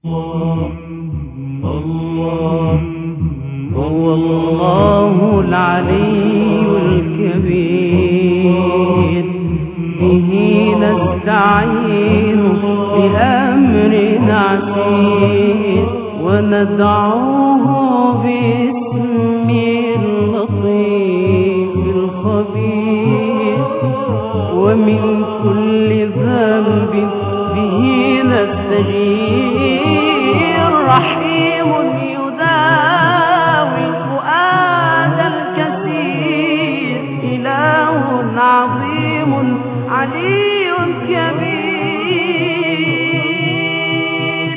هو الله العلي الكبير به نستعين بأمر عسير وندعوه باسم اللطيف الخبير ومن كل ذنب به نستجير رحيم يداوي الفؤاد الكثير إله عظيم علي كبير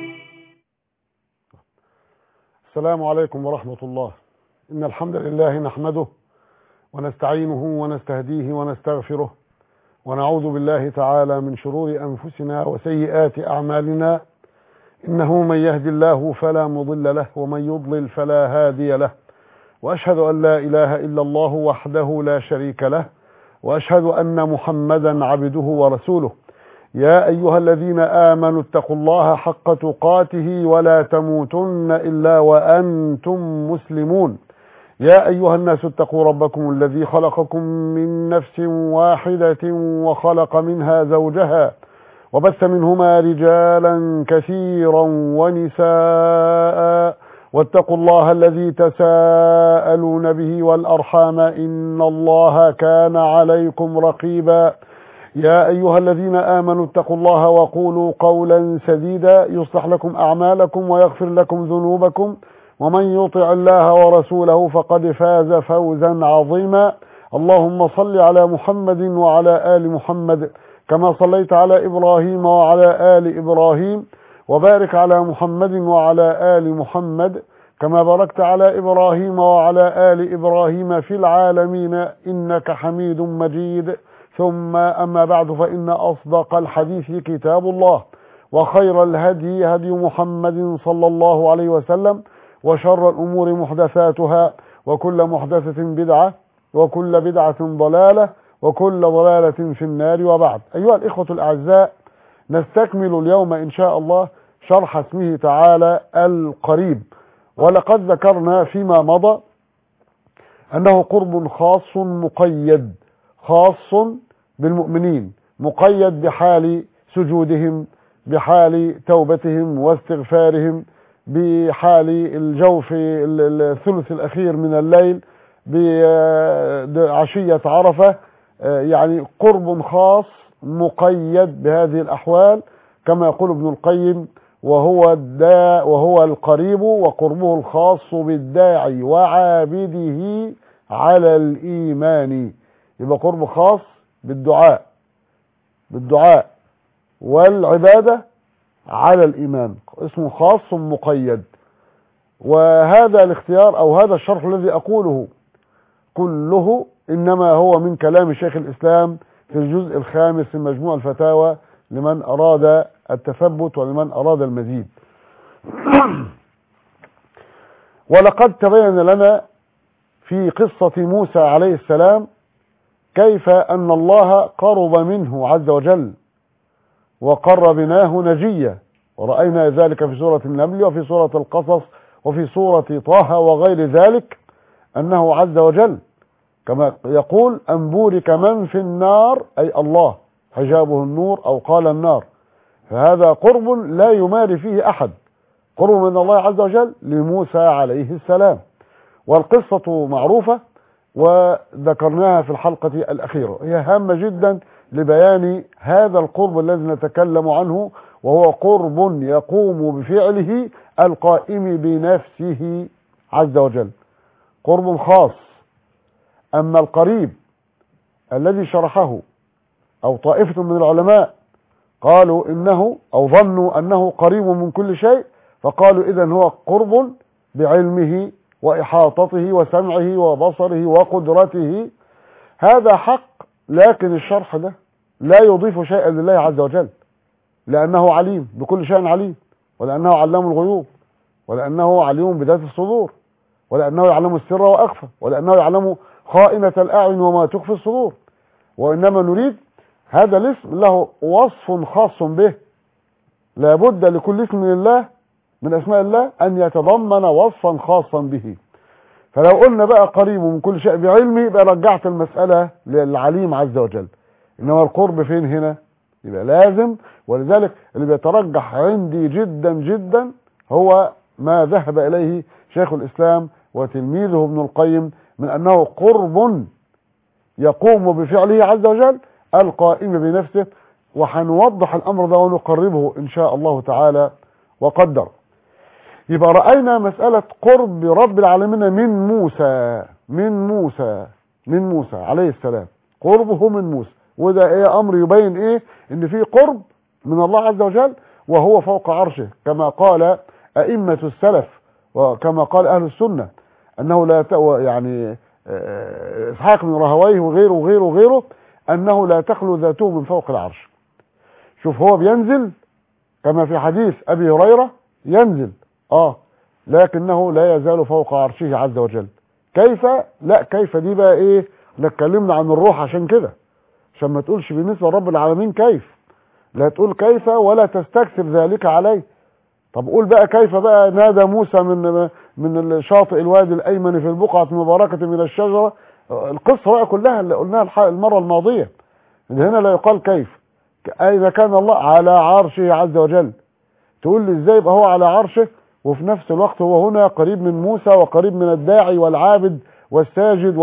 السلام عليكم ورحمة الله إن الحمد لله نحمده ونستعينه ونستهديه ونستغفره ونعوذ بالله تعالى من شرور أنفسنا وسيئات أعمالنا إنه من يهدي الله فلا مضل له ومن يضلل فلا هادي له وأشهد أن لا إله إلا الله وحده لا شريك له وأشهد أن محمدا عبده ورسوله يا أيها الذين آمنوا اتقوا الله حق تقاته ولا تموتن إلا وأنتم مسلمون يا أيها الناس اتقوا ربكم الذي خلقكم من نفس واحدة وخلق منها زوجها وبث منهما رجالا كثيرا ونساء واتقوا الله الذي تساءلون به والأرحام إن الله كان عليكم رقيبا يا أيها الذين آمنوا اتقوا الله وقولوا قولا سديدا يصلح لكم أعمالكم ويغفر لكم ذنوبكم ومن يطع الله ورسوله فقد فاز فوزا عظيما اللهم صل على محمد وعلى آل محمد كما صليت على إبراهيم وعلى آل إبراهيم وبارك على محمد وعلى آل محمد كما باركت على إبراهيم وعلى آل إبراهيم في العالمين إنك حميد مجيد ثم أما بعد فإن أصدق الحديث كتاب الله وخير الهدي هدي محمد صلى الله عليه وسلم وشر الأمور محدثاتها وكل محدثة بدعة وكل بدعة ضلالة وكل ضلالة في النار وبعد أيها الإخوة الأعزاء نستكمل اليوم إن شاء الله شرح اسمه تعالى القريب ولقد ذكرنا فيما مضى أنه قرب خاص مقيد خاص بالمؤمنين مقيد بحال سجودهم بحال توبتهم واستغفارهم بحال الجوف الثلث الأخير من الليل بعشية عرفة يعني قرب خاص مقيد بهذه الأحوال كما يقول ابن القيم وهو الدا وهو القريب وقربه الخاص بالداعي وعابده على الإيمان يبقى قرب خاص بالدعاء بالدعاء والعبادة على الإيمان اسمه خاص مقيد وهذا الاختيار أو هذا الشرح الذي أقوله كله إنما هو من كلام شيخ الإسلام في الجزء الخامس من مجموع الفتاوى لمن أراد التثبت ولمن أراد المزيد ولقد تبين لنا في قصة موسى عليه السلام كيف أن الله قرب منه عز وجل وقربناه نجيا ورأينا ذلك في سورة النمل وفي سورة القصص وفي سورة طه وغير ذلك أنه عز وجل كما يقول أن بورك من في النار أي الله حجابه النور أو قال النار فهذا قرب لا يماري فيه أحد قرب من الله عز وجل لموسى عليه السلام والقصة معروفة وذكرناها في الحلقة الأخيرة هي هامة جدا لبيان هذا القرب الذي نتكلم عنه وهو قرب يقوم بفعله القائم بنفسه عز وجل قرب خاص أما القريب الذي شرحه أو طائفة من العلماء قالوا إنه أو ظنوا أنه قريب من كل شيء فقالوا إذا هو قرب بعلمه وإحاطته وسمعه وبصره وقدرته هذا حق لكن الشرح ده لا يضيف شيئا لله عز وجل لأنه عليم بكل شيء عليم ولأنه علام الغيوب ولأنه عليم بذات الصدور ولأنه يعلم السر وأخفى ولأنه يعلم خائنة الأعين وما تخفي الصدور وإنما نريد هذا الاسم له وصف خاص به لابد لكل اسم من الله من اسماء الله ان يتضمن وصفا خاصا به فلو قلنا بقى قريب من كل شيء بعلمه يبقى رجعت المسألة للعليم عز وجل انما القرب فين هنا يبقى لازم ولذلك اللي بيترجح عندي جدا جدا هو ما ذهب اليه شيخ الاسلام وتلميذه ابن القيم من انه قرب يقوم بفعله عز وجل القائم بنفسه وحنوضح الامر ده ونقربه ان شاء الله تعالى وقدر يبقى رأينا مسألة قرب رب العالمين من موسى من موسى من موسى عليه السلام قربه من موسى وده ايه امر يبين ايه ان في قرب من الله عز وجل وهو فوق عرشه كما قال ائمة السلف وكما قال اهل السنة انه لا ت... يعني آه، اسحاق بن راهويه وغيره وغيره وغيره انه لا تخلو ذاته من فوق العرش شوف هو بينزل كما في حديث ابي هريره ينزل اه لكنه لا يزال فوق عرشه عز وجل كيف لا كيف دي بقى ايه لا اتكلمنا عن الروح عشان كده عشان ما تقولش بالنسبه لرب العالمين كيف لا تقول كيف ولا تستكثر ذلك عليه طب قول بقى كيف بقى نادى موسى من من شاطئ الوادي الايمن في البقعه المباركه من الشجره القصه بقى كلها اللي قلناها الح- المره الماضيه إن هنا لا يقال كيف اذا كان الله على عرشه عز وجل تقول لي ازاي يبقى هو على عرشه وفي نفس الوقت هو هنا قريب من موسى وقريب من الداعي والعابد والساجد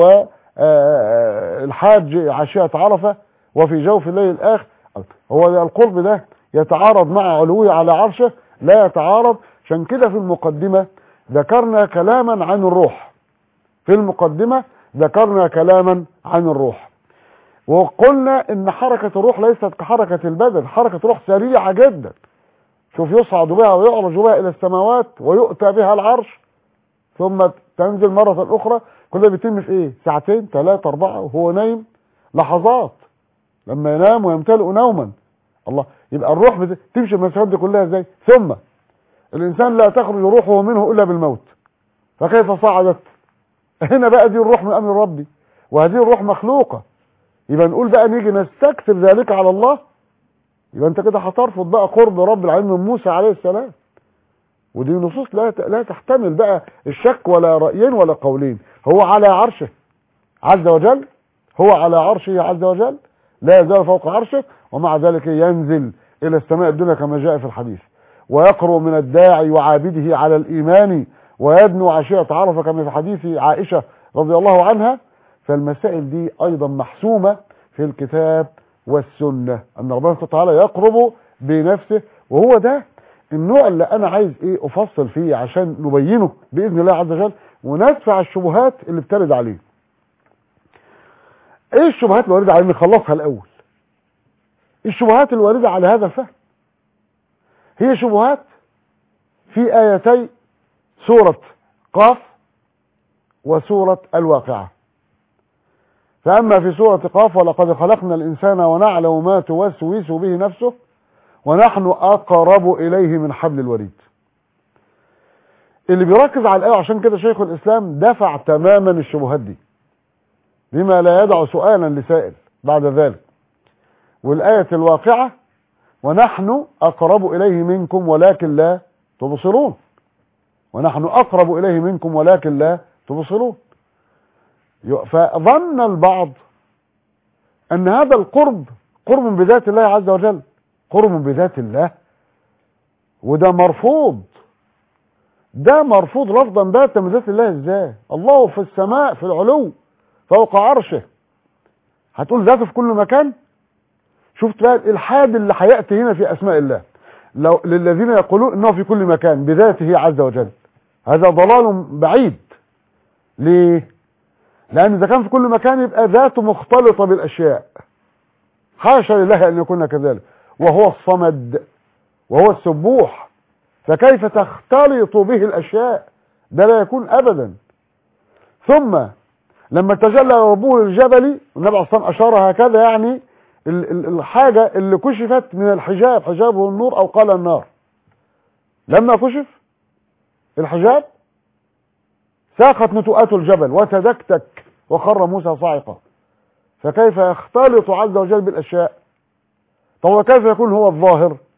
والحاج عشية عرفة وفي جوف الليل الآخر هو ده القرب ده يتعارض مع علوه على عرشه لا يتعارض عشان كده في المقدمة ذكرنا كلاما عن الروح في المقدمة ذكرنا كلاما عن الروح وقلنا ان حركة الروح ليست كحركة البدن حركة الروح سريعة جدا شوف يصعد بها ويعرج بها الى السماوات ويؤتى بها العرش ثم تنزل مرة اخرى كل ده بيتم في ايه ساعتين ثلاثة اربعة وهو نايم لحظات لما ينام ويمتلئ نوما الله يبقى الروح بت- تمشي المسافات دي كلها ازاي ثم الانسان لا تخرج روحه منه الا بالموت فكيف صعدت هنا بقى دي الروح من امر ربي وهذه الروح مخلوقة يبقى نقول بقى نيجي نستكثر ذلك على الله يبقى انت كده هترفض بقى قرب رب العالمين من موسى عليه السلام ودي نصوص لا ت- لا تحتمل بقى الشك ولا رأيين ولا قولين هو على عرشه عز وجل هو على عرشه عز وجل لا يزال فوق عرشه ومع ذلك ينزل الى السماء الدنيا كما جاء في الحديث ويقرب من الداعي وعابده على الايمان ويدنو عشية عرفة كما في حديث عائشة رضي الله عنها فالمسائل دي ايضا محسومة في الكتاب والسنة ان ربنا سبحانه وتعالى يقرب بنفسه وهو ده النوع اللي انا عايز ايه افصل فيه عشان نبينه باذن الله عز وجل وندفع الشبهات اللي بترد عليه ايه الشبهات اللي وارده عليه نخلصها الاول الشبهات الوارده على هذا الفهم هي شبهات في ايتي سورة قاف وسورة الواقعة فأما في سورة قاف ولقد خلقنا الإنسان ونعلم ما توسوس به نفسه ونحن أقرب إليه من حبل الوريد اللي بيركز على الآية عشان كده شيخ الإسلام دفع تماما الشبهات دي بما لا يدع سؤالا لسائل بعد ذلك والآية الواقعة ونحن أقرب إليه منكم ولكن لا تبصرون ونحن أقرب إليه منكم ولكن لا تبصرون فظن البعض أن هذا القرب قرب بذات الله عز وجل قرب بذات الله وده مرفوض ده مرفوض رفضا باتا من ذات الله ازاي الله في السماء في العلو فوق عرشه هتقول ذاته في كل مكان شفت بقى الالحاد اللي هياتي هنا في اسماء الله لو للذين يقولون انه في كل مكان بذاته عز وجل هذا ضلال بعيد ليه لان اذا كان في كل مكان يبقى ذاته مختلطه بالاشياء حاشا لله ان يكون كذلك وهو الصمد وهو السبوح فكيف تختلط به الاشياء ده لا يكون ابدا ثم لما تجلى ربه للجبل النبي عليه الصلاه اشار هكذا يعني ال- ال- الحاجه اللي كشفت من الحجاب حجابه النور او قال النار لما كشف الحجاب ساقت نتوءات الجبل وتدكتك وخر موسى صاعقا فكيف يختلط عز وجل بالاشياء طب وكيف يكون هو الظاهر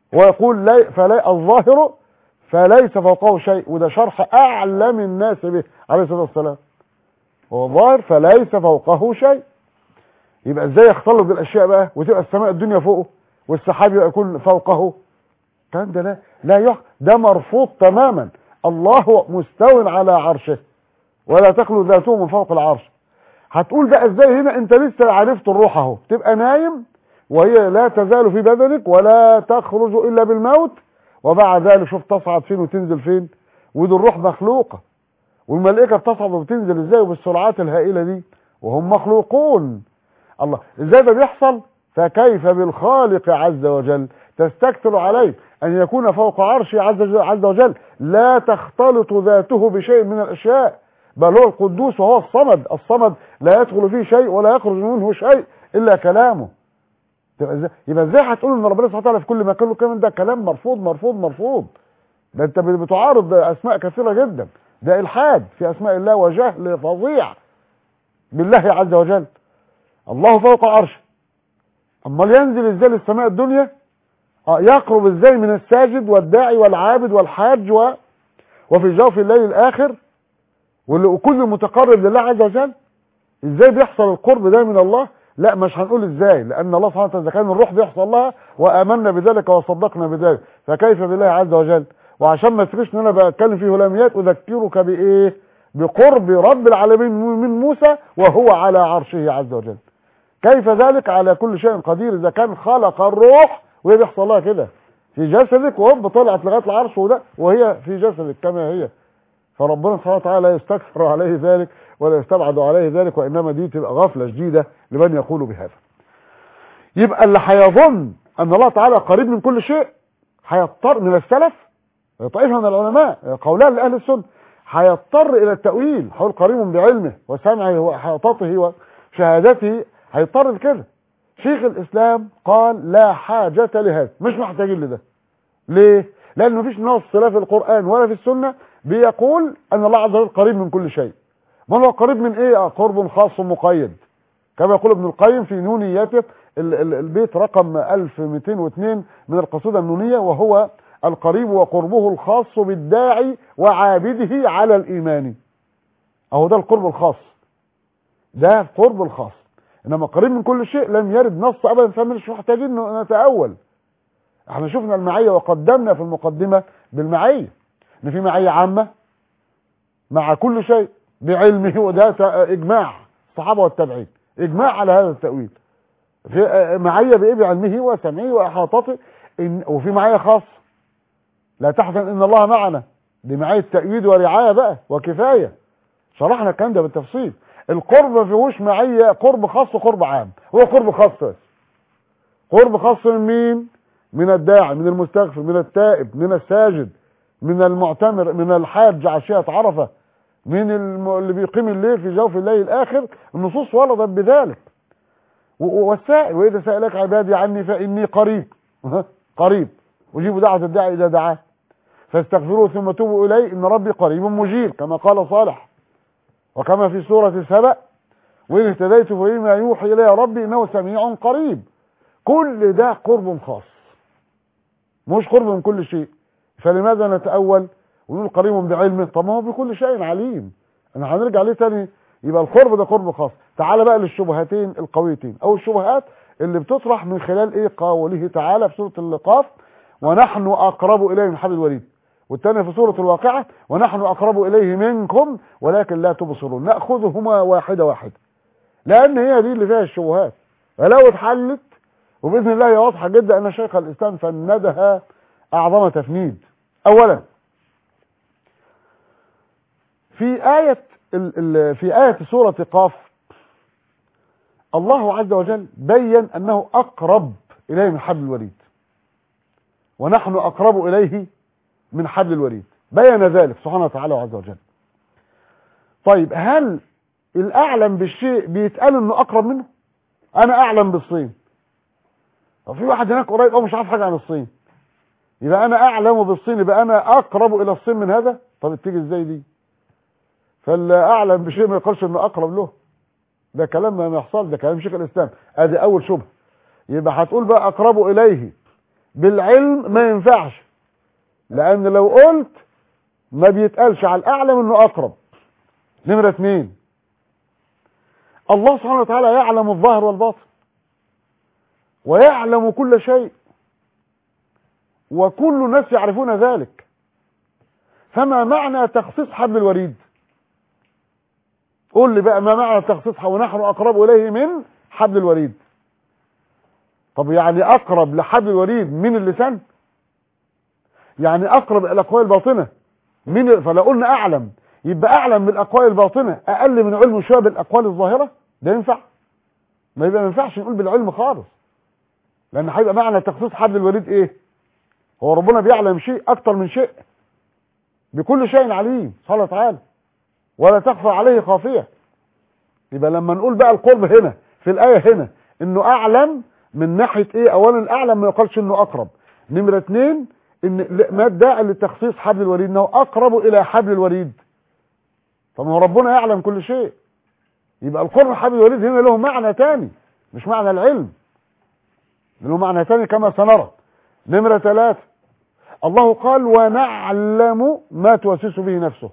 ويقول لي فلا الظاهر فليس فوقه شيء وده شرح اعلم الناس به عليه الصلاه والسلام هو ظاهر فليس فوقه شيء يبقى ازاي يختلط بالاشياء بقى وتبقى السماء الدنيا فوقه والسحاب يبقى يكون فوقه كان ده لا لا يح ده مرفوض تماما الله مستو على عرشه ولا تخلو ذاته من فوق العرش هتقول بقى ازاي هنا انت لسه عرفت الروح اهو تبقى نايم وهي لا تزال في بدنك ولا تخرج الا بالموت وبعد ذلك شوف تصعد فين وتنزل فين ودي الروح مخلوقه والملائكه بتصعد وبتنزل ازاي وبالسرعات الهائله دي وهم مخلوقون الله ازاي ده بيحصل فكيف بالخالق عز وجل تستكثر عليه ان يكون فوق عرشه عز وجل, عز وجل لا تختلط ذاته بشيء من الاشياء بل هو القدوس وهو الصمد الصمد لا يدخل فيه شيء ولا يخرج منه شيء الا كلامه يبقى ازاي يبقى ازاي هتقول ان ربنا سبحانه وتعالى في كل مكان له كلام ده كلام مرفوض مرفوض مرفوض ده انت بتعارض اسماء كثيره جدا ده الحاد في اسماء الله وجهل فظيع بالله عز وجل الله فوق عرشه امال ينزل ازاي للسماء الدنيا اه يقرب ازاي من الساجد والداعي والعابد والحاج و... وفي جوف الليل الاخر واللي وكل متقرب لله عز وجل ازاي بيحصل القرب ده من الله لا مش هنقول ازاي لان الله سبحانه وتعالى كان الروح بيحصل لها وامنا بذلك وصدقنا بذلك فكيف بالله عز وجل وعشان ما تفكرش ان انا بتكلم في هلاميات اذكرك بايه بقرب رب العالمين من موسى وهو على عرشه عز وجل كيف ذلك على كل شيء قدير اذا كان خلق الروح وهي بيحصل لها كده في جسدك وهوب طلعت لغايه العرش وده وهي في جسدك كما هي فربنا سبحانه وتعالى لا يستكثر عليه ذلك ولا يستبعد عليه ذلك وانما دي تبقى غفله شديده لمن يقول بهذا يبقى اللي هيظن ان الله تعالى قريب من كل شيء هيضطر من السلف طائفه من العلماء قولان لاهل السنه هيضطر الى التاويل هيقول قريب بعلمه وسمعه واحاطته وشهادته هيضطر لكده شيخ الاسلام قال لا حاجه لهذا مش محتاجين لده ليه لان مفيش نص لا في القران ولا في السنه بيقول ان الله عز وجل قريب من كل شيء ما هو قريب من ايه آه قرب خاص مقيد كما يقول ابن القيم في نونيته البيت رقم 1202 من القصيده النونيه وهو القريب وقربه الخاص بالداعي وعابده على الايمان اهو ده القرب الخاص ده القرب الخاص انما قريب من كل شيء لم يرد نص ابدا فمش محتاجين نتاول احنا شفنا المعيه وقدمنا في المقدمه بالمعيه ان في معيه عامه مع كل شيء بعلمه وده اجماع الصحابه والتابعين اجماع على هذا التاويل في معيه بايه بعلمه وسمعه واحاطته إن وفي معيه خاصه لا تحزن ان الله معنا دي معيه تأييد ورعايه بقى وكفايه شرحنا الكلام ده بالتفصيل القرب ما فيهوش معيه قرب خاص وقرب عام هو قرب خاص بس قرب خاص من مين من الداعي من المستغفر من التائب من الساجد من المعتمر من الحاج عشية عرفة من الم... اللي بيقيم الليل في جوف الليل الآخر النصوص ولدت بذلك والسائل وإذا سألك عبادي عني فإني قريب قريب أجيب دعوة الداعي إذا دعاه فاستغفروه ثم توبوا إليه إن ربي قريب مجيب كما قال صالح وكما في سورة سبأ وإن اهتديت فإما يوحي إلي ربي إنه سميع قريب كل ده قرب خاص مش قرب من كل شيء فلماذا نتأول ونقول قريب بعلمه طب ما هو بكل شيء عليم انا هنرجع ليه تاني يبقى القرب ده قرب خاص تعال بقى للشبهتين القويتين او الشبهات اللي بتطرح من خلال ايه قوله تعالى في سورة اللقاف ونحن اقرب اليه من حبل الوريد والثانيه في سورة الواقعة ونحن اقرب اليه منكم ولكن لا تبصرون ناخذهما واحده واحده لان هي دي اللي فيها الشبهات فلو اتحلت وباذن الله هي واضحه جدا ان شيخ الاسلام فندها اعظم تفنيد اولا في آية في آية سورة قاف الله عز وجل بين أنه أقرب إليه من حبل الوريد ونحن أقرب إليه من حبل الوريد بين ذلك سبحانه وتعالى عز وجل طيب هل الأعلم بالشيء بيتقال أنه أقرب منه أنا أعلم بالصين طب في واحد هناك قريب أو مش عارف حاجة عن الصين يبقى أنا أعلم بالصين يبقى أنا أقرب إلى الصين من هذا طب تيجي إزاي دي فاللي اعلم بشيء ما يقولش انه اقرب له ده كلام ما يحصل ده كلام شيخ الاسلام ادي اول شبهه يبقى هتقول بقى اقرب اليه بالعلم ما ينفعش لان لو قلت ما بيتقالش على الاعلم انه اقرب نمرة اتنين الله سبحانه وتعالى يعلم الظاهر والباطن ويعلم كل شيء وكل الناس يعرفون ذلك فما معنى تخصيص حبل الوريد قول لي بقى ما معنى تخصيص ونحن اقرب اليه من حبل الوريد طب يعني اقرب لحبل الوريد من اللسان يعني اقرب الى الاقوال الباطنه من فلو قلنا اعلم يبقى اعلم من الاقوال الباطنه اقل من علم شويه بالاقوال الظاهره ده ينفع ما يبقى ما ينفعش نقول بالعلم خالص لان هيبقى معنى تخصيص حبل الوريد ايه هو ربنا بيعلم شيء اكتر من شيء بكل شيء عليم سبحانه وتعالى ولا تخفى عليه خافيه يبقى لما نقول بقى القرب هنا في الايه هنا انه اعلم من ناحيه ايه اولا الاعلم ما يقالش انه اقرب نمره اتنين ان لا- ما الداعي لتخصيص حبل الوريد انه اقرب الى حبل الوريد طب ما هو ربنا يعلم كل شيء يبقى القرب حبل الوريد هنا له معنى تاني مش معنى العلم له معنى تاني كما سنرى نمرة ثلاثة الله قال ونعلم ما توسوس به نفسه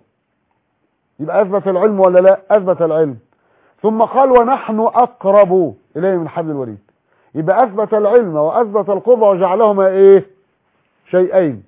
يبقى أثبت العلم ولا لا أثبت العلم ثم قال ونحن أقرب إليه من حبل الوريد يبقى أثبت العلم وأثبت القرب وجعلهما إيه شيئين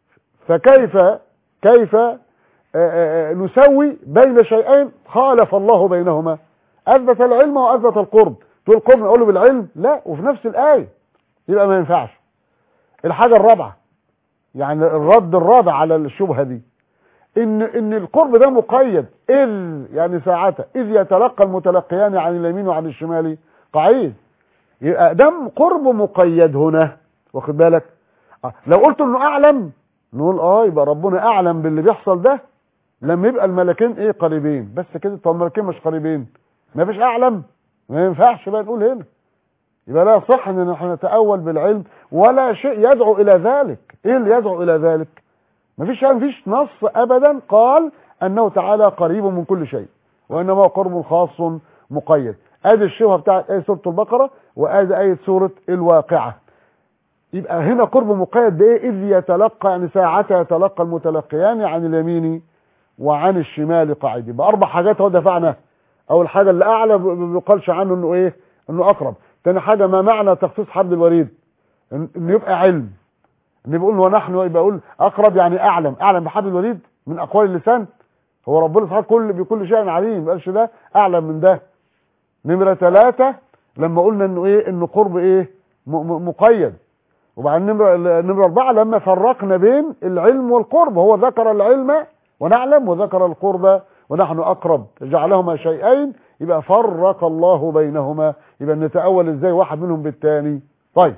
فكيف كيف آه، آه، آه، نسوي بين شيئين خالف الله بينهما أثبت العلم وأثبت القرب تقول القرب نقوله بالعلم لا وفي نفس الآية يبقى ما ينفعش الحاجة الرابعة يعني الرد الرابع على الشبهة دي ان ان القرب ده مقيد اذ يعني ساعته اذ يتلقى المتلقيان عن اليمين وعن الشمال قعيد يبقى ده قرب مقيد هنا واخد بالك آه، لو قلت انه اعلم نقول اه يبقى ربنا اعلم باللي بيحصل ده لما يبقى الملكين ايه قريبين بس كده طب الملكين مش قريبين ما فيش اعلم ما ينفعش بقى نقول هنا يبقى لا يصح ان نحن نتأول بالعلم ولا شيء يدعو الى ذلك ايه اللي يدعو الى ذلك مفيش مفيش نص ابدا قال انه تعالى قريب من كل شيء وانما هو قرب خاص مقيد ادي الشبهه بتاعت ايه سوره البقره وادي ايه سوره الواقعه يبقى هنا قرب مقيد بايه اذ يتلقى يعني ساعتها يتلقى المتلقيان عن اليمين وعن الشمال قاعد يبقى اربع حاجات هو دفعنا اول حاجه اللي اعلى ب- ما بيقالش عنه انه ايه انه اقرب تاني حاجه ما معنى تخصيص حبل الوريد ان إنه يبقى علم ان بيقول ونحن يبقى يقول اقرب يعني اعلم اعلم بحبل الوريد من اقوال اللسان هو ربنا سبحانه كل بكل شيء عليم ما قالش ده اعلم من ده نمره ثلاثة لما قلنا انه ايه انه قرب ايه م- م- مقيد وبعدين نمره نمره اربعه لما فرقنا بين العلم والقرب هو ذكر العلم ونعلم وذكر القرب ونحن اقرب جعلهما شيئين يبقى فرق الله بينهما يبقى نتأول ازاي واحد منهم بالتاني طيب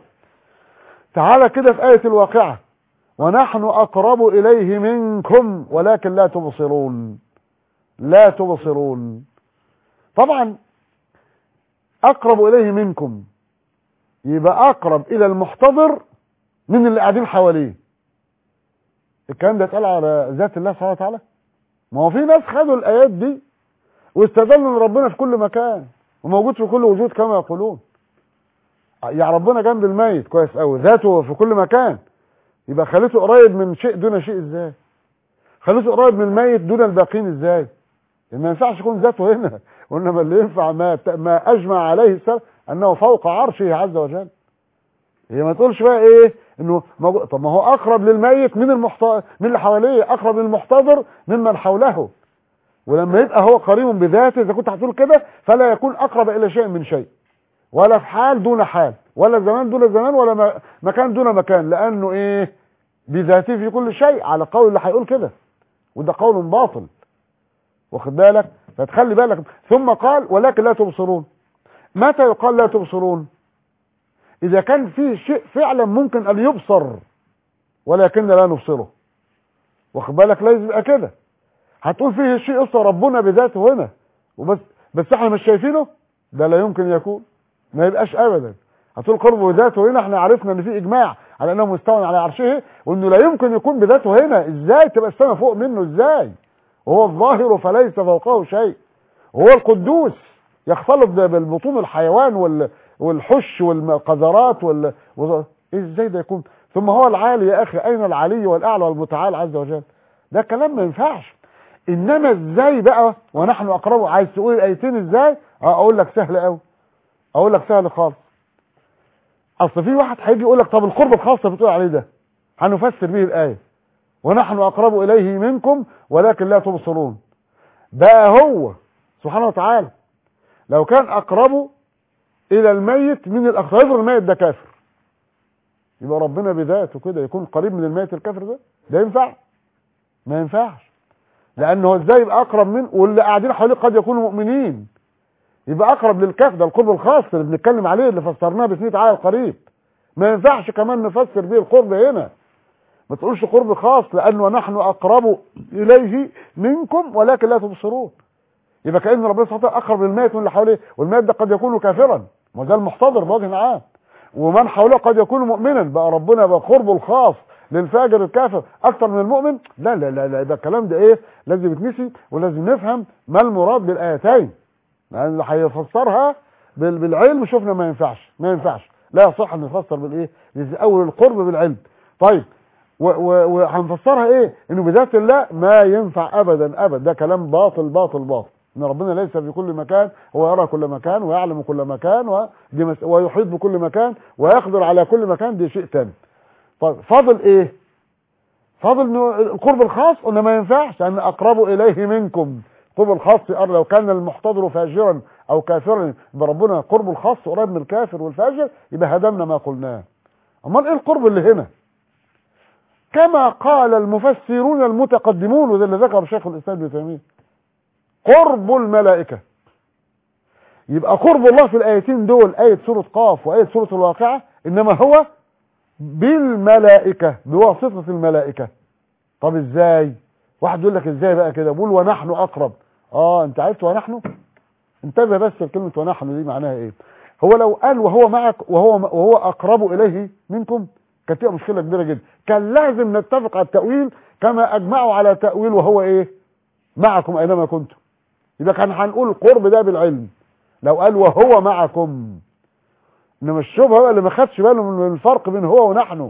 تعالى كده في آية الواقعة ونحن أقرب إليه منكم ولكن لا تبصرون لا تبصرون طبعا أقرب إليه منكم يبقى أقرب إلى المحتضر من اللي قاعدين حواليه الكلام ده اتقال على ذات الله سبحانه وتعالى ما هو في ناس خدوا الآيات دي واستدلوا ان ربنا في كل مكان وموجود في كل وجود كما يقولون يعني ربنا جنب الميت كويس قوي ذاته في كل مكان يبقى خليته قريب من شيء دون شيء ازاي خليته قريب من الميت دون الباقين ازاي ما ينفعش يكون ذاته هنا وانما اللي ينفع ما ما اجمع عليه السلف انه فوق عرشه عز وجل هي ما تقولش بقى ايه انه موجود طب ما هو اقرب للميت من المحت... من اللي حواليه اقرب للمحتضر ممن حوله ولما يبقى هو قريب بذاته اذا كنت هتقول كده فلا يكون اقرب الى شيء من شيء ولا في حال دون حال ولا زمان دون زمان ولا م- مكان دون مكان لانه ايه بذاته في كل شيء على قول اللي هيقول كده وده قول باطل واخد بالك فتخلي بالك ثم قال ولكن لا تبصرون متى يقال لا تبصرون اذا كان في شيء فعلا ممكن ان يبصر ولكن لا نبصره واخد بالك لازم يبقى كده هتقول فيه شيء يبصر ربنا بذاته هنا وبس بس احنا مش شايفينه ده لا يمكن يكون ما يبقاش ابدا هتقول قربه بذاته هنا احنا عرفنا ان في اجماع على انه مستوى على عرشه وانه لا يمكن يكون بذاته هنا ازاي تبقى السماء فوق منه ازاي وهو الظاهر فليس فوقه شيء وهو القدوس يختلط ب- بالبطون الحيوان وال والحش والقذرات وال وال- ازاي ده يكون ثم هو العالي يا اخي اين العلي والاعلى والمتعال عز وجل ده كلام ما ينفعش انما ازاي بقى ونحن اقرب عايز تقول الايتين ازاي اه اقول لك سهل قوي اقول لك سهل خالص اصل في واحد هيجي يقول لك طب القرب الخاص اللي بتقول عليه ده هنفسر به الايه ونحن اقرب اليه منكم ولكن لا تبصرون بقى هو سبحانه وتعالى لو كان اقرب الى الميت من الاخر يفرض الميت ده كافر يبقى ربنا بذاته كده يكون قريب من الميت الكافر ده ده ينفع ما ينفعش لانه ازاي يبقى اقرب من واللي قاعدين حواليه قد يكونوا مؤمنين يبقى اقرب للكاف ده القرب الخاص اللي بنتكلم عليه اللي فسرناه بسنية عالي القريب ما ينفعش كمان نفسر بيه القرب هنا ما تقولش قرب خاص لانه نحن اقرب اليه منكم ولكن لا تبصرون يبقى كان ربنا سبحانه وتعالى اقرب للميت من اللي حواليه والميت ده قد يكون كافرا ما ده المحتضر بوجه عام ومن حوله قد يكون مؤمنا بقى ربنا بقى قربه الخاص للفاجر الكافر اكثر من المؤمن لا لا لا, لا ده الكلام ده ايه لازم يتنسي ولازم نفهم ما المراد بالايتين لان اللي هيفسرها بال- بالعلم شفنا ما ينفعش ما ينفعش لا يصح ان نفسر بالايه اول القرب بالعلم طيب و- و- وهنفسرها ايه انه بذات الله ما ينفع ابدا ابدا ده كلام باطل باطل باطل ان ربنا ليس في كل مكان هو يرى كل مكان ويعلم كل مكان ودي مس... ويحيط بكل مكان ويقدر على كل مكان دي شيء تاني طيب فاضل ايه فاضل انه القرب الخاص قلنا ما ينفعش ان اقرب اليه منكم القرب الخاص يقر- لو كان المحتضر فاجرا او كافرا يبقى ربنا قرب الخاص قريب من الكافر والفاجر يبقى هدمنا ما قلناه امال ايه القرب اللي هنا كما قال المفسرون المتقدمون وده اللي ذكر شيخ الاسلام ابن تيميه قرب الملائكه يبقى قرب الله في الايتين دول ايه سوره قاف وايه سوره الواقعه انما هو بالملائكه بواسطه الملائكه طب ازاي واحد يقول لك ازاي بقى كده بقول ونحن اقرب اه انت عرفت ونحن انتبه بس لكلمه ونحن دي معناها ايه هو لو قال وهو معك وهو وهو اقرب اليه منكم كانت تبقى مشكله كبيره جدا كان لازم نتفق على التاويل كما اجمعوا على تاويل وهو ايه معكم اينما كنتم يبقى كان هنقول القرب ده بالعلم لو قال وهو معكم انما الشبهه بقى اللي ما خدش باله من الفرق بين هو ونحن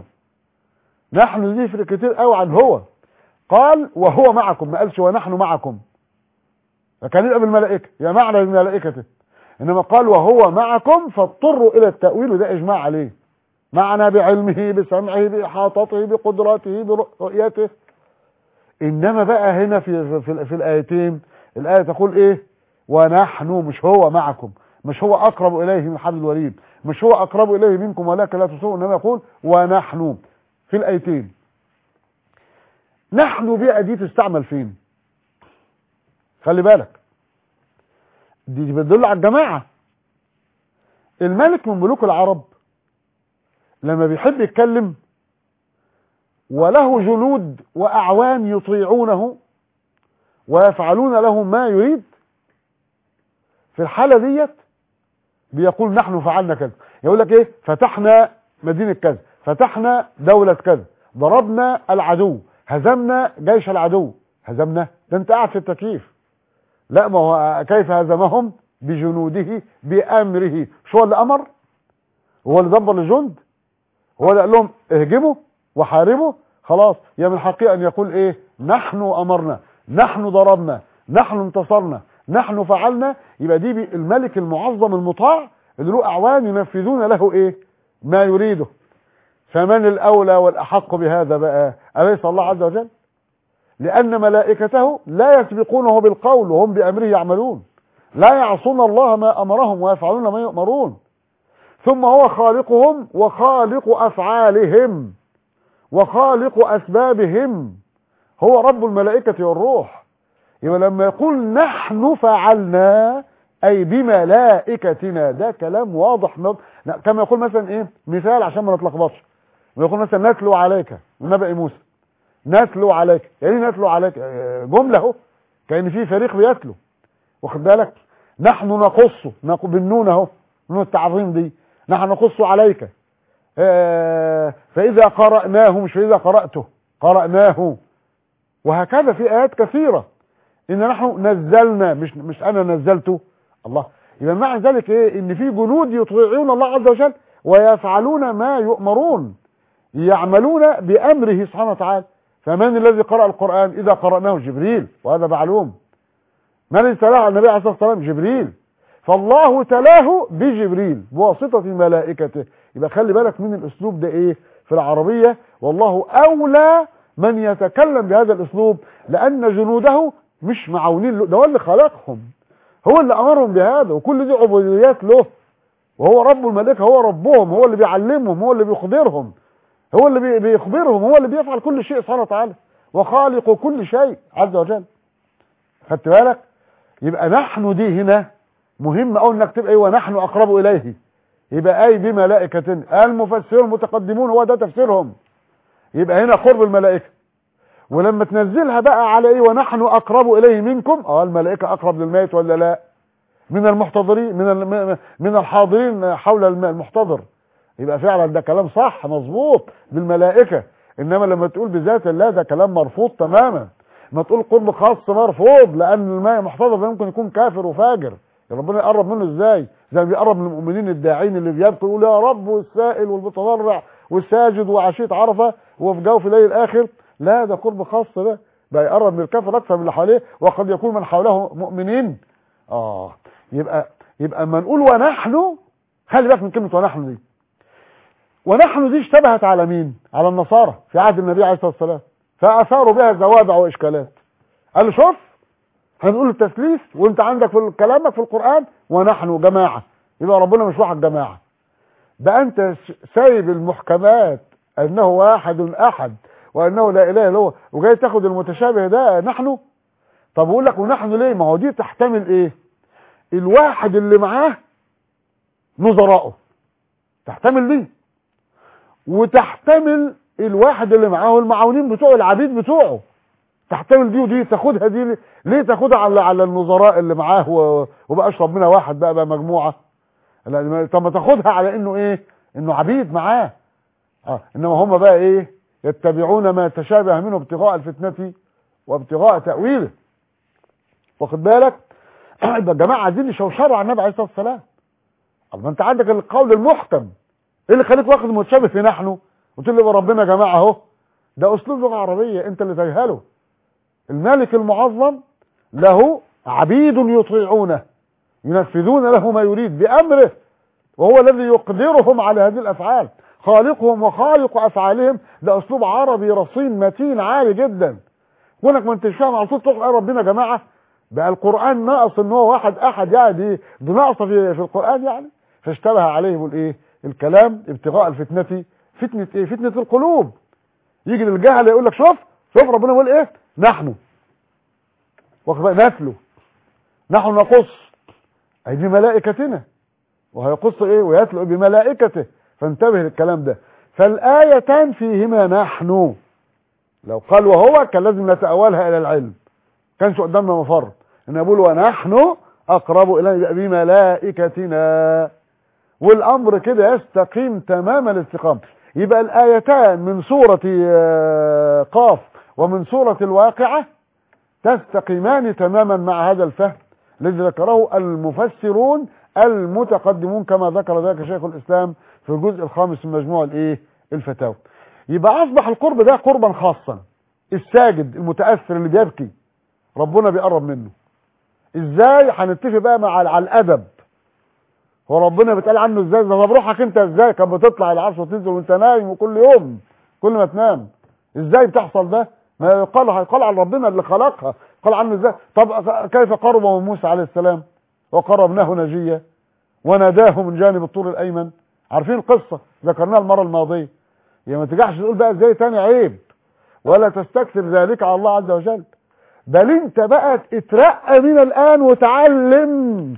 نحن دي يفرق كتير قوي عن هو قال وهو معكم ما قالش ونحن معكم فكان يبقى بالملائكه يا معنى بملائكته انما قال وهو معكم فاضطروا الى التاويل وده اجماع عليه معنا بعلمه بسمعه باحاطته بقدرته برؤيته انما بقى هنا في في, في الايتين الايه تقول ايه ونحن مش هو معكم مش هو اقرب اليه من حبل الوريد مش هو اقرب اليه منكم ولكن لا تبصرون انما يقول ونحن في الايتين نحن بقى دي تستعمل فين خلي بالك دي بتدل على الجماعه الملك من ملوك العرب لما بيحب يتكلم وله جنود واعوان يطيعونه ويفعلون له ما يريد في الحالة ديت بيقول نحن فعلنا كذا يقول لك ايه فتحنا مدينة كذا فتحنا دولة كذا ضربنا العدو هزمنا جيش العدو هزمنا ده انت قاعد في التكييف لا ما هو كيف هزمهم بجنوده بأمره شو هو اللي أمر هو اللي دبر الجند هو اللي قال لهم اهجموا وحاربوا خلاص يا من حقه أن يقول ايه نحن أمرنا نحن ضربنا نحن انتصرنا نحن فعلنا يبقى دي الملك المعظم المطاع اللي له اعوان ينفذون له ايه ما يريده فمن الاولى والاحق بهذا بقى اليس الله عز وجل لان ملائكته لا يسبقونه بالقول وهم بامره يعملون لا يعصون الله ما امرهم ويفعلون ما يؤمرون ثم هو خالقهم وخالق افعالهم وخالق اسبابهم هو رب الملائكه والروح يبقى لما يقول نحن فعلنا اي بملائكتنا ده كلام واضح مب... كما يقول مثلا ايه مثال عشان ما نتلخبطش يقول مثلا نتلو عليك نبأ موسى نتلو عليك يعني نتلو عليك جمله اهو كان في فريق بيتلو واخد بالك نحن نقص نقو بالنون اهو نون التعظيم دي نحن نقص عليك اه فاذا قرأناه مش فاذا قرأته قرأناه وهكذا في ايات كثيره ان نحن نزلنا مش مش انا نزلته الله يبقى معنى ذلك ايه ان في جنود يطيعون الله عز وجل ويفعلون ما يؤمرون يعملون بأمره سبحانه وتعالى فمن الذي قرأ القرآن إذا قرأناه جبريل وهذا معلوم من الذي تلاه على النبي عليه الصلاة والسلام جبريل فالله تلاه بجبريل بواسطة ملائكته يبقى خلي بالك من الأسلوب ده إيه في العربية والله أولى من يتكلم بهذا الأسلوب لأن جنوده مش معاونين له ده هو اللي خلقهم هو اللي أمرهم بهذا وكل دي عبوديات له وهو رب الملائكة هو ربهم هو اللي بيعلمهم هو اللي بيخبرهم هو اللي بي- بيخبرهم هو اللي بيفعل كل شيء سبحانه وتعالى وخالق كل شيء عز وجل خدت بالك يبقى نحن دي هنا مهم قوي انك تبقى ايه ونحن اقرب اليه يبقى اي بملائكة المفسرون المتقدمون هو ده تفسيرهم يبقى هنا قرب الملائكة ولما تنزلها بقى على ايه ونحن اقرب اليه منكم اه الملائكة اقرب للميت ولا لا من المحتضرين من الم- من الحاضرين حول الم- المحتضر يبقى فعلا ده كلام صح مظبوط بالملائكة انما لما تقول بذات الله ده كلام مرفوض تماما ما تقول قرب خاص مرفوض لان الماء محتضر ده ممكن يكون كافر وفاجر يا ربنا يقرب منه ازاي زي ما بيقرب من المؤمنين الداعين اللي بيبكوا يقول يا رب والسائل والمتضرع والساجد وعشية عرفة وفي جوف الليل الاخر لا ده قرب خاص ده ده يقرب من الكافر اكثر من اللي حواليه وقد يكون من حوله مؤمنين اه يبقى يبقى اما نقول ونحن خلي بالك من كلمه ونحن دي ونحن دي اشتبهت على مين على النصارى في عهد النبي عليه الصلاه والسلام فاثاروا بها زوابع واشكالات قالوا شوف هنقول التثليث وانت عندك في كلامك في القران ونحن جماعه يبقى ربنا مش واحد جماعه ده انت سايب المحكمات انه واحد احد وانه لا اله الا هو وجاي تاخد المتشابه ده نحن طب اقول لك ونحن ليه ما هو دي تحتمل ايه الواحد اللي معاه نظراءه تحتمل دي وتحتمل الواحد اللي معاه المعاونين بتوعه العبيد بتوعه تحتمل دي ودي تاخدها دي ليه, ليه تاخدها على على النظراء اللي معاه و- وبقاش ربنا واحد بقى بقى مجموعه لا ما- طب ما تاخدها على انه ايه انه عبيد معاه اه انما هم بقى ايه يتبعون ما تشابه منه ابتغاء الفتنه وابتغاء تاويله واخد بالك يبقى الجماعه عايزين يشوشروا على النبي عليه الصلاه والسلام طب ما انت عندك القول المحكم ايه اللي خليك واخد متشابه في نحن وتقول لي يبقى ربنا يا جماعه اهو ده اسلوب لغه عربيه انت اللي تجهله الملك المعظم له عبيد يطيعونه ينفذون له ما يريد بامره وهو الذي يقدرهم على هذه الافعال خالقهم وخالق افعالهم ده اسلوب عربي رصين متين عالي جدا كونك ما انتش فاهم على طول تقول يا ربنا يا جماعه بقى القران ناقص ان هو واحد احد يعني دي دي ناقصه في, في القران يعني فاشتبه عليهم الايه الكلام ابتغاء الفتنه فتنه ايه فتنه القلوب يجي للجهل يقول لك شوف شوف ربنا بيقول ايه نحن واخد بالك؟ نتلو نحن نقص اي بملائكتنا وهيقص ايه ويتلو بملائكته فانتبه للكلام ده فالايتان فيهما نحن لو قال وهو كان لازم نتأولها الى العلم كانش قدامنا مفر ان يقول ونحن اقرب اليه يبقى بملائكتنا والامر كده يستقيم تمام الاستقامه يبقى الايتان من سوره آه، قاف ومن سوره الواقعه تستقيمان تماما مع هذا الفهم الذي ذكره المفسرون المتقدمون كما ذكر ذلك شيخ الاسلام في الجزء الخامس من مجموع الايه الفتاوى يبقى اصبح القرب ده قربا خاصا الساجد المتاثر اللي بيبكي ربنا بيقرب منه ازاي هنتفق بقى مع على الادب هو ربنا بيتقال عنه ازاي ده طب روحك انت ازاي كان بتطلع العصر وتنزل وانت نايم وكل يوم كل ما تنام ازاي بتحصل ده ما يقال هيقال عن ربنا اللي خلقها قال عنه ازاي طب كيف قرب من موسى عليه السلام وقربناه نجيا وناداه من جانب الطور الايمن عارفين القصه ذكرناها المره الماضيه يا ما تجحش تقول بقى ازاي تاني عيب ولا تستكثر ذلك على الله عز وجل بل انت بقى اترقى من الان وتعلم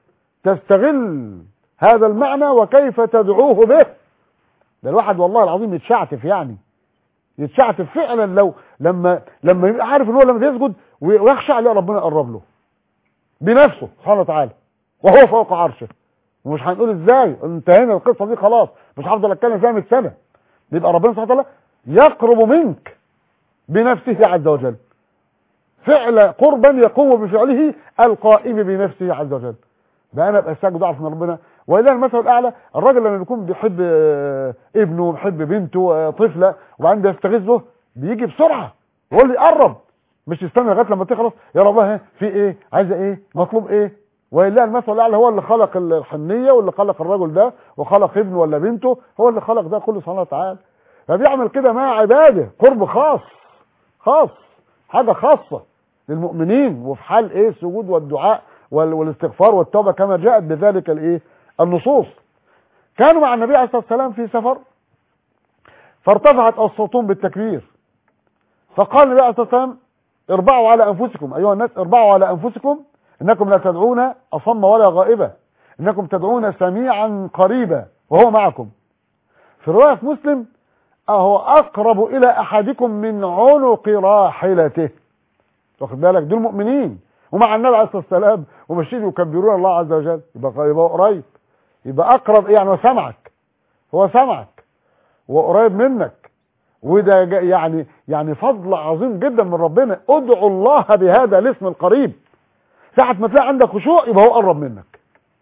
تستغل هذا المعنى وكيف تدعوه به ده الواحد والله العظيم يتشعتف يعني يتشعتف فعلا لو لما لما يبقى عارف ان هو لما يسجد ويخشع عليه ربنا يقرب له بنفسه سبحانه وتعالى وهو فوق عرشه ومش هنقول ازاي انتهينا القصه دي خلاص مش هفضل اتكلم فيها 100 سنه يبقى ربنا سبحانه وتعالى يقرب منك بنفسه عز وجل فعل قربا يقوم بفعله القائم بنفسه عز وجل ده انا ابقى ساجد اعرف ان ربنا وإذا المثل الأعلى الراجل لما بيكون بيحب آه، ابنه بيحب بنته آه، طفلة وبعدين بيستغيثه بيجي بسرعة يقول لي قرب مش يستنى لغايه لما تخلص يا رب ها في ايه عايزه ايه مطلوب ايه ولله المثل الاعلى هو اللي خلق الحنيه واللي خلق الرجل ده وخلق ابنه ولا بنته هو اللي خلق ده كله سبحانه وتعالى فبيعمل كده مع عباده قرب خاص خاص حاجه خاصه للمؤمنين وفي حال ايه السجود والدعاء وال- والاستغفار والتوبه كما جاءت بذلك الايه النصوص كانوا مع النبي عليه الصلاه والسلام في سفر فارتفعت اصواتهم بالتكبير فقال النبي عليه الصلاه والسلام اربعوا على انفسكم ايها الناس اربعوا على انفسكم انكم لا تدعون اصم ولا غائبه انكم تدعون سميعا قريبا وهو معكم في روايه في مسلم اهو اقرب الى احدكم من عنق راحلته واخد بالك دول مؤمنين ومع النبي عليه الصلاه والسلام وماشيين يكبرون الله عز وجل يبقى يبقى قريب يبقى اقرب يعني هو سمعك هو سمعك وقريب منك وده جا- يعني يعني فضل عظيم جدا من ربنا ادعوا الله بهذا الاسم القريب ساعة ما تلاقي عندك خشوع يبقى هو قرب منك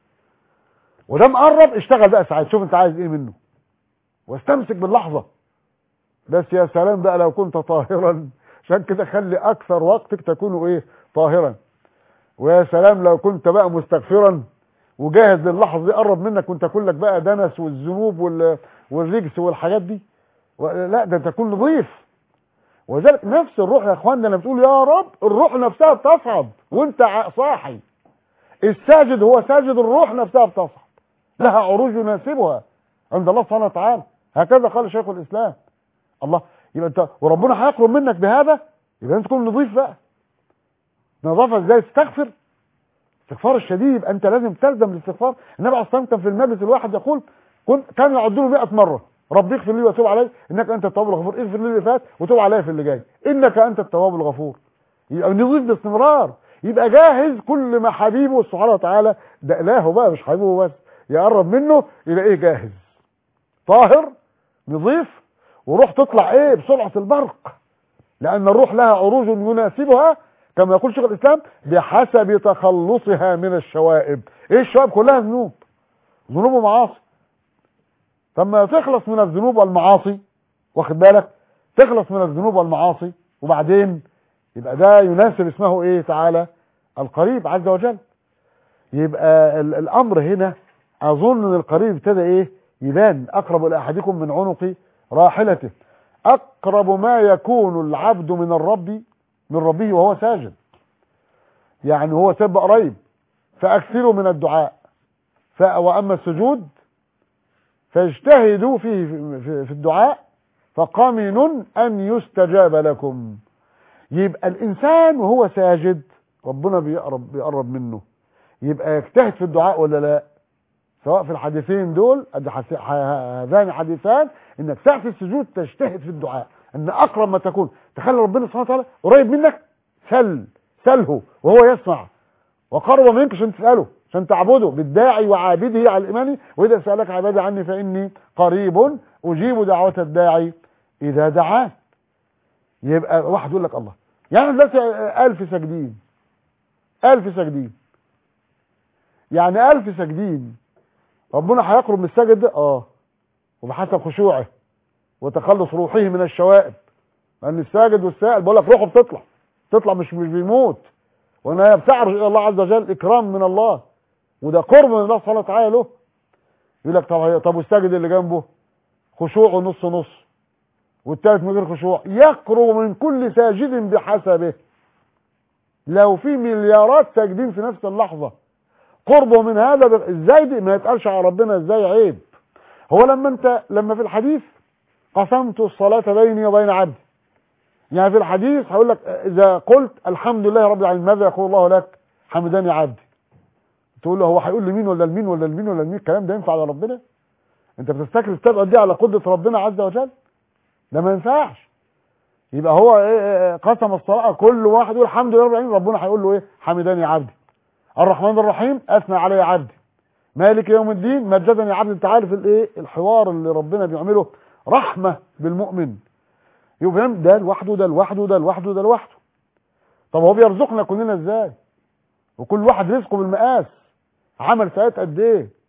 وده مقرب اشتغل بقى ساعات شوف انت عايز ايه منه واستمسك باللحظة بس يا سلام بقى لو كنت طاهرا عشان كده خلي اكثر وقتك تكون ايه طاهرا ويا سلام لو كنت بقى مستغفرا وجاهز للحظة دي قرب منك وانت كلك بقى دنس والذنوب وال- والرجس والحاجات دي و- لا ده تكون نظيف وذلك نفس الروح يا اخواننا لما بتقول يا رب الروح نفسها بتصعد وانت ع- صاحي الساجد هو ساجد الروح نفسها بتصعد لها عروج يناسبها عند الله سبحانه وتعالى هكذا قال شيخ الاسلام الله يبقى انت وربنا هيقرب منك بهذا يبقى انت تكون نظيف بقى نظافه ازاي تستغفر الاستغفار الشديد يبقى انت لازم تلزم الاستغفار النبي عليه الصلاه والسلام كان في المجلس الواحد يقول كن كان يعد له 100 مره ربي اغفر لي وتوب علي انك انت التواب الغفور اغفر لي اللي فات وتوب علي في اللي جاي انك انت التواب الغفور يبقى نضيف باستمرار يبقى جاهز كل ما حبيبه سبحانه وتعالى ده الهه بقى مش حبيبه بس يقرب منه يبقى ايه جاهز طاهر نظيف وروح تطلع ايه بسرعه البرق لان الروح لها عروج يناسبها كما يقول شيخ الاسلام بحسب تخلصها من الشوائب ايه الشوائب كلها ذنوب ذنوب ومعاصي طب ما تخلص من الذنوب والمعاصي واخد بالك تخلص من الذنوب والمعاصي وبعدين يبقى ده يناسب اسمه ايه تعالى القريب عز وجل يبقى ال- الامر هنا اظن ان القريب ابتدى ايه يبان اقرب الى احدكم من عنق راحلته اقرب ما يكون العبد من الرب من ربه وهو ساجد يعني هو سب قريب فاكثروا من الدعاء ف- واما السجود فاجتهدوا فيه في في الدعاء فقمن ان يستجاب لكم يبقى الانسان وهو ساجد ربنا بيقرب بيقرب منه يبقى يجتهد في الدعاء ولا لا سواء في الحديثين دول أدي حس- ح- هذان حديثان انك ساعة السجود تجتهد في الدعاء ان اقرب ما تكون تخلي ربنا سبحانه وتعالى قريب منك سل سله وهو يسمع وقرب منك عشان تساله عشان تعبده بالداعي وعابده على الايمان واذا سالك عبادي عني فاني قريب اجيب دعوه الداعي اذا دعان يبقى واحد يقول لك الله يعني دلوقتي ألف ساجدين ألف ساجدين يعني ألف ساجدين ربنا هيقرب من الساجد ده اه وبحسب خشوعه وتخلص روحه من الشوائب لان الساجد والسائل بقول لك روحه بتطلع تطلع مش مش بيموت وانا بتعرج الى الله عز وجل اكرام من الله وده قرب من الله سبحانه وتعالى له يقول لك طب طب والساجد اللي جنبه خشوعه نص نص والتالت من غير خشوع يقرب من كل ساجد بحسبه لو في مليارات ساجدين في نفس اللحظه قربه من هذا ب- ازاي دي ما يتقالش على ربنا ازاي عيب هو لما انت لما في الحديث قسمت الصلاة بيني وبين عبدي يعني في الحديث هقول لك اذا قلت الحمد لله رب العالمين ماذا يقول الله لك حمدني عبدي تقول له هو هيقول لمين ولا لمين ولا لمين ولا لمين الكلام ده ينفع على ربنا انت بتستكرر تبعد دي على قدرة ربنا عز وجل ده ما ينفعش يبقى هو ايه إيه قسم الصلاة كل واحد يقول الحمد لله رب العالمين ربنا هيقول له ايه حمدني عبدي الرحمن الرحيم اثنى علي عبدي مالك يوم الدين مجدني عبدي انت عارف الايه الحوار اللي ربنا بيعمله رحمه بالمؤمن يبقى فاهم ده لوحده ده لوحده ده لوحده ده لوحده طب هو بيرزقنا كلنا ازاي وكل واحد رزقه بالمقاس عمل ساعات قد ايه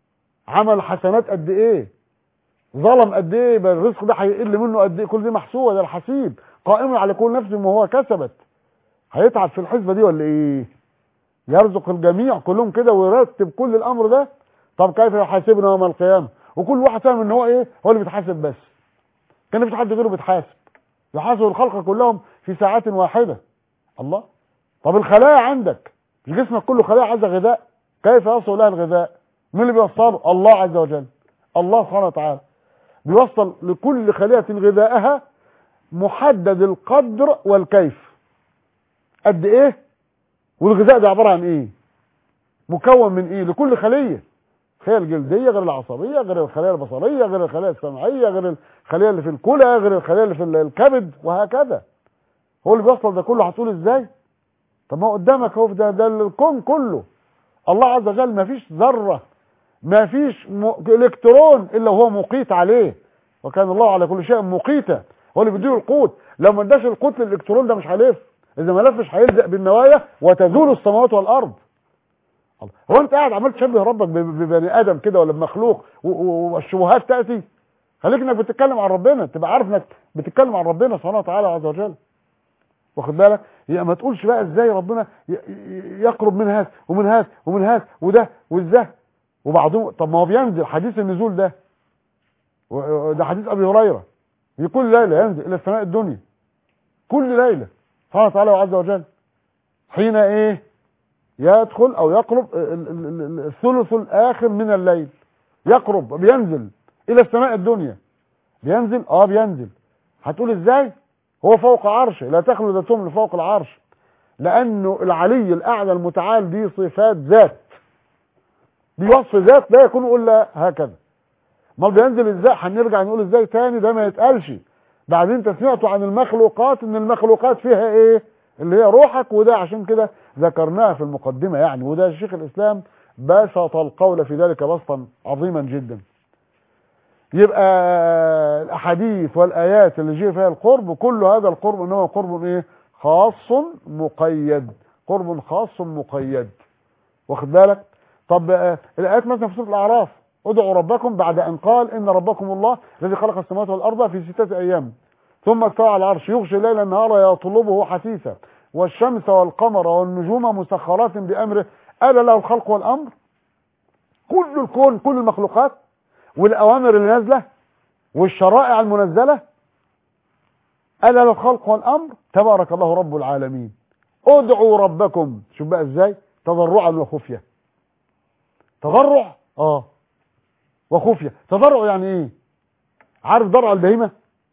عمل حسنات قد ايه ظلم قد ايه يبقى الرزق ده هيقل منه قد ايه كل دي محسوبه ده الحسيب قائم على كل نفس ما هو كسبت هيتعب في الحسبه دي ولا ايه يرزق الجميع كلهم كده ويرتب كل الامر ده طب كيف يحاسبنا يوم القيامه وكل واحد فاهم ان هو ايه هو اللي بيتحاسب بس كان مفيش حد غيره بيتحاسب يحاسب الخلق كلهم في ساعات واحده الله طب الخلايا عندك مش جسمك كله خلايا عايزه غذاء كيف يصل لها الغذاء مين اللي بيوصله الله عز وجل الله سبحانه وتعالى بيوصل لكل خلية غذائها محدد القدر والكيف قد ايه والغذاء ده عبارة عن ايه مكون من ايه لكل خلية الخلية الجلدية غير العصبية غير الخلية البصرية غير الخلية السمعية غير الخلية اللي في الكلى غير الخلية اللي في الكبد وهكذا هو اللي بيوصل ده كله هتقول ازاي طب ما هو قدامك هو ده ده الكون كله الله عز وجل ما فيش ذرة ما فيش م... الكترون الا وهو مقيت عليه وكان الله على كل شيء مقيتا هو اللي بيديله القوت لو ما اداش القوت للالكترون ده مش هيلف اذا ما لفش هيلزق بالنوايا وتزول السماوات والارض الله. هو انت قاعد عمال تشبه ربك ب- ببني ادم كده ولا بمخلوق و- و- والشبهات تاتي خليك انك بتتكلم عن ربنا تبقى عارف انك بتتكلم عن ربنا سبحانه وتعالى عز وجل واخد بالك يبقى ما تقولش بقى ازاي ربنا ي- ي- يقرب من هذا ومن هذا ومن هذا وده وده وبعضهم طب ما هو بينزل حديث النزول ده و- و- ده حديث ابي هريره في كل ليله ينزل الى السماء الدنيا كل ليله سبحانه وتعالى عز وجل حين ايه يدخل او يقرب ال- ال- ال- الثلث الاخر من الليل يقرب بينزل الى السماء الدنيا بينزل اه بينزل هتقول ازاي هو فوق عرشه لا تخلو ذاتهم لفوق العرش لانه العلي الاعلى المتعال دي صفات ذات دي وصف ذات لا يكون الا هكذا امال بينزل ازاي هنرجع نقول ازاي تاني ده ما يتقالش بعدين انت سمعتوا عن المخلوقات ان المخلوقات فيها ايه اللي هي روحك وده عشان كده ذكرناها في المقدمه يعني وده شيخ الاسلام بسط القول في ذلك بسطا عظيما جدا يبقى الاحاديث والايات اللي جه فيها القرب كل هذا القرب انه قرب ايه خاص مقيد قرب خاص مقيد واخد بالك طب آه، الايات مثلا في سوره الاعراف ادعوا ربكم بعد ان قال ان ربكم الله الذي خلق السماوات والارض في سته ايام ثم استوى على العرش يغشي الليل النهار يطلبه حثيثا والشمس والقمر والنجوم مسخرات بامره الا له الخلق والامر كل الكون كل المخلوقات والاوامر اللي نازله والشرائع المنزله الا له الخلق والامر تبارك الله رب العالمين ادعوا ربكم شوف بقى ازاي تضرعا وخفيه تضرع اه وخفيه تضرع يعني ايه عارف ضرع البهيمه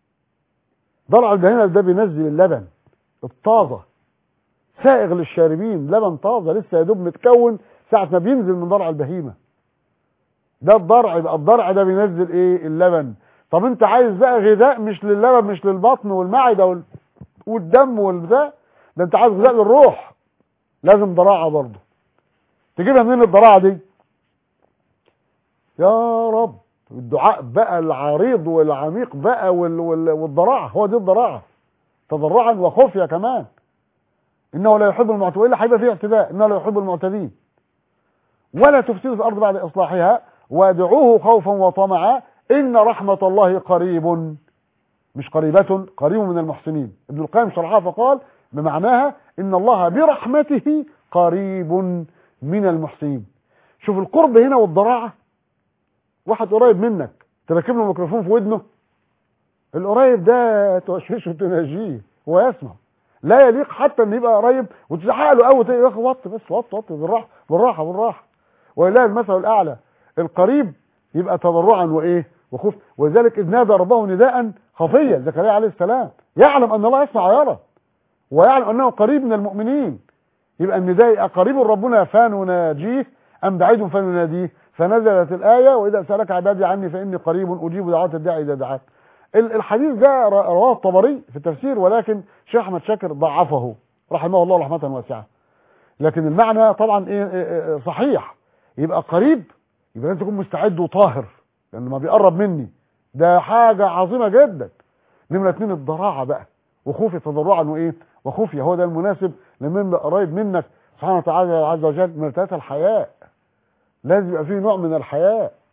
ضرع البهيمه ده بينزل اللبن الطازه سائغ للشاربين لبن طازه لسه يا دوب متكون ساعه ما بينزل من ضرع البهيمه ده الضرع يبقى الضرع ده بينزل ايه اللبن طب انت عايز بقى غذاء مش للبن مش للبطن والمعده وال... والدم والبتاع ده انت عايز غذاء للروح لازم ضراعه برضه تجيبها منين الضراعه دي يا رب الدعاء بقى العريض والعميق بقى وال... وال... والضراعه هو دي الضراعه تضرعا وخفيه كمان انه لا يحب المعتدين الا هيبقى فيه اعتداء انه لا يحب المعتدين ولا تفسدوا في الارض بعد اصلاحها وادعوه خوفا وطمعا ان رحمه الله قريب مش قريبة قريب من المحسنين ابن القيم شرحها فقال بمعناها ان الله برحمته قريب من المحسنين شوف القرب هنا والضراعة واحد قريب منك تركب له ميكروفون في ودنه القريب ده توشوشه وتناجيه هو يسمع لا يليق حتى ان يبقى قريب وتزعق له قوي يا اخي وطي بس وطي وطي بالراحه بالراحه بالراحه ولله المثل الاعلى القريب يبقى تضرعا وايه وخوف ولذلك اذ نادى ربه نداء خفيا زكريا عليه السلام يعلم ان الله يسمع ويرى ويعلم انه قريب من المؤمنين يبقى النداء يبقى قريب ربنا فنناجيه ام بعيد فنناديه فنزلت الايه واذا سالك عبادي عني فاني قريب اجيب دعوات الداعي اذا دعات ال- الحديث ده ر- رواه الطبري في التفسير ولكن شيخ احمد شاكر ضعفه رحمه الله رحمه واسعه لكن المعنى طبعا ايه إيه إيه صحيح يبقى قريب يبقى لازم تكون مستعد وطاهر لان ما بيقرب مني ده حاجه عظيمه جدا نمره اتنين الضراعه بقى وخوفي تضرعا وايه وخوفي هو ده المناسب لمن يبقى قريب منك سبحانه وتعالى عز وجل من ثلاثه الحياء لازم يبقى فيه نوع من الحياء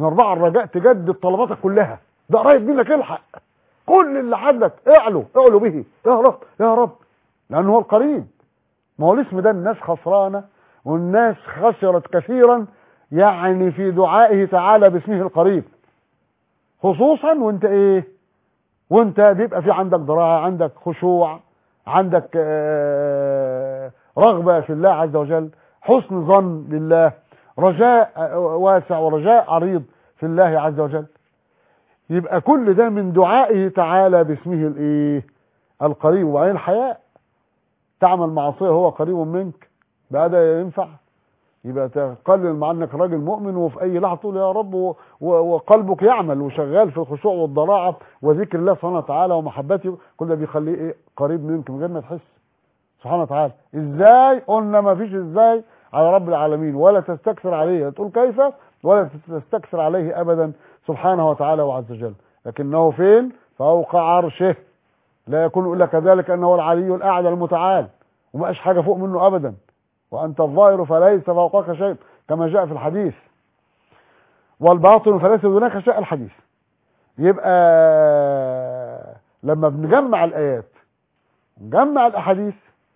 من أربعة الرجاء تجدد طلباتك كلها ده قريب منك الحق كل اللي عندك اعلو اعلو به يا رب يا رب لأنه هو القريب ما هو الاسم ده الناس خسرانة والناس خسرت كثيرا يعني في دعائه تعالى باسمه القريب خصوصا وانت ايه وانت بيبقى في عندك ضراعة عندك خشوع عندك آه، رغبة في الله عز وجل حسن ظن لله رجاء آه، واسع ورجاء عريض في الله عز وجل يبقى كل ده من دعائه تعالى باسمه الايه القريب وبعدين الحياء تعمل معصية هو قريب منك بقى ده ينفع يبقى تقلل مع انك راجل مؤمن وفي اي لحظه تقول يا رب و- و- وقلبك يعمل وشغال في الخشوع والضراعه وذكر الله سبحانه وتعالى ومحبته كل ده بيخليه ايه قريب منك من غير ما تحس سبحانه وتعالى ازاي قلنا ما فيش ازاي على رب العالمين ولا تستكثر عليه تقول كيف ولا تستكثر عليه ابدا سبحانه وتعالى وعز وجل لكنه فين فوق عرشه لا يكون الا كذلك انه هو العلي الاعلى المتعال وما قاش حاجه فوق منه ابدا وأنت الظاهر فليس فوقك شيء كما جاء في الحديث والباطن فليس دونك شيء الحديث يبقى لما بنجمع الآيات نجمع الأحاديث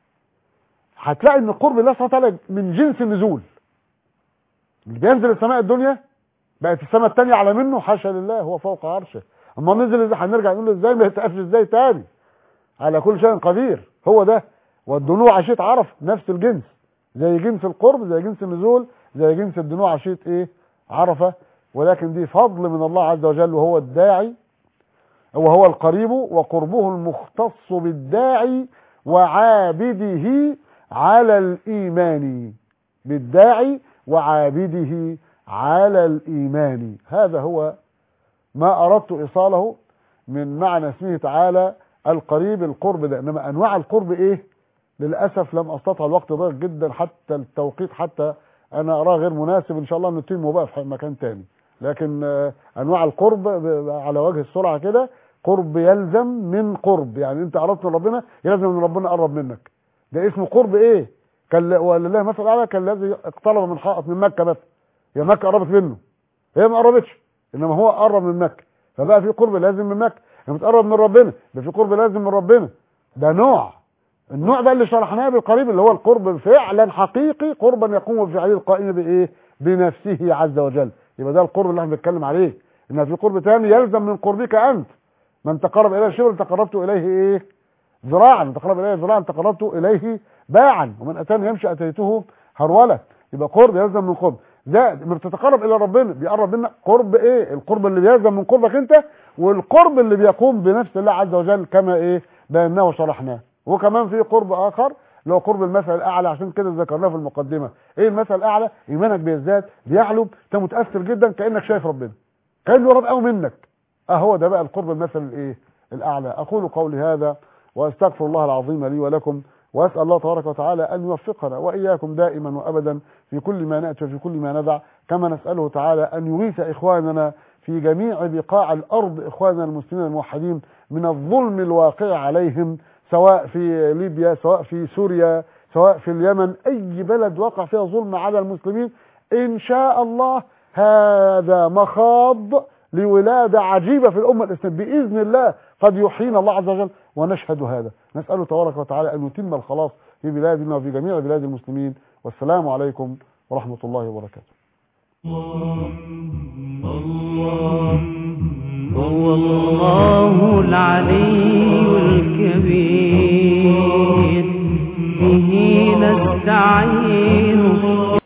هتلاقي ان قرب الله سبحانه وتعالى من جنس النزول اللي بينزل السماء الدنيا بقت السماء الثانية على منه حاشا لله هو فوق عرشه اما نزل ازاي هنرجع نقول ازاي ما يتقفش ازاي تاني على كل شيء قدير هو ده والدنوع عشيت عرف نفس الجنس زي جنس القرب زي جنس النزول زي جنس الدنوع عشيت ايه عرفة ولكن دي فضل من الله عز وجل وهو الداعي وهو القريب وقربه المختص بالداعي وعابده على الإيمان بالداعي وعابده على الإيمان هذا هو ما أردت إيصاله من معنى اسمه تعالى القريب القرب ده إنما أنواع القرب إيه للأسف لم أستطع الوقت ضيق جدا حتى التوقيت حتى أنا أراه غير مناسب إن شاء الله نتمه بقى في مكان تاني لكن آه، أنواع القرب ب- على وجه السرعة كده قرب يلزم من قرب يعني أنت قربت من ربنا يلزم من ربنا قرب منك ده اسمه قرب إيه كان ولله مثل أعلى كان الذي اقترب من حائط من مكة مثلا هي مكة قربت منه هي ما قربتش إنما هو قرب من مكة فبقى في قرب لازم من مكة لما تقرب من ربنا يبقى في قرب لازم من ربنا ده نوع النوع ده اللي شرحناه بالقريب اللي هو القرب فعلا حقيقي قربا يقوم بفعله القائم بايه بنفسه عز وجل يبقى ده القرب اللي احنا بنتكلم عليه ان في قرب تاني يلزم من قربك انت من تقرب اليه شبرا تقربت اليه ايه ذراعا من تقرب اليه ذراعا تقربت اليه باعا ومن اتاني يمشي اتيته هروله يبقى قرب يلزم من قرب زائد لما بتتقرب الى ربنا بيقرب منك قرب ايه القرب اللي بيلزم من قربك انت والقرب اللي بيقوم بنفس الله عز وجل كما ايه بيناه وشرحناه وكمان في قرب اخر اللي هو قرب المثل الاعلى عشان كده ذكرناه في المقدمه ايه المثل الاعلى ايمانك بيزداد بيعلو انت متاثر جدا كانك شايف ربنا كانه قرب قوي منك اه هو ده بقى القرب المثل الايه الاعلى اقول قولي هذا واستغفر الله العظيم لي ولكم واسال الله تبارك وتعالى ان يوفقنا واياكم دائما وابدا في كل ما ناتي وفي كل ما ندع كما نساله تعالى ان يغيث اخواننا في جميع بقاع الارض اخواننا المسلمين الموحدين من الظلم الواقع عليهم سواء في ليبيا سواء في سوريا سواء في اليمن اي بلد وقع فيها ظلم على المسلمين ان شاء الله هذا مخاض لولادة عجيبة في الأمة الإسلامية بإذن الله قد يحيينا الله عز وجل ونشهد هذا نسأله تبارك وتعالى أن يتم الخلاص في بلادنا وفي جميع بلاد المسلمين والسلام عليكم ورحمة الله وبركاته هو الله العلي الكبير به نستعين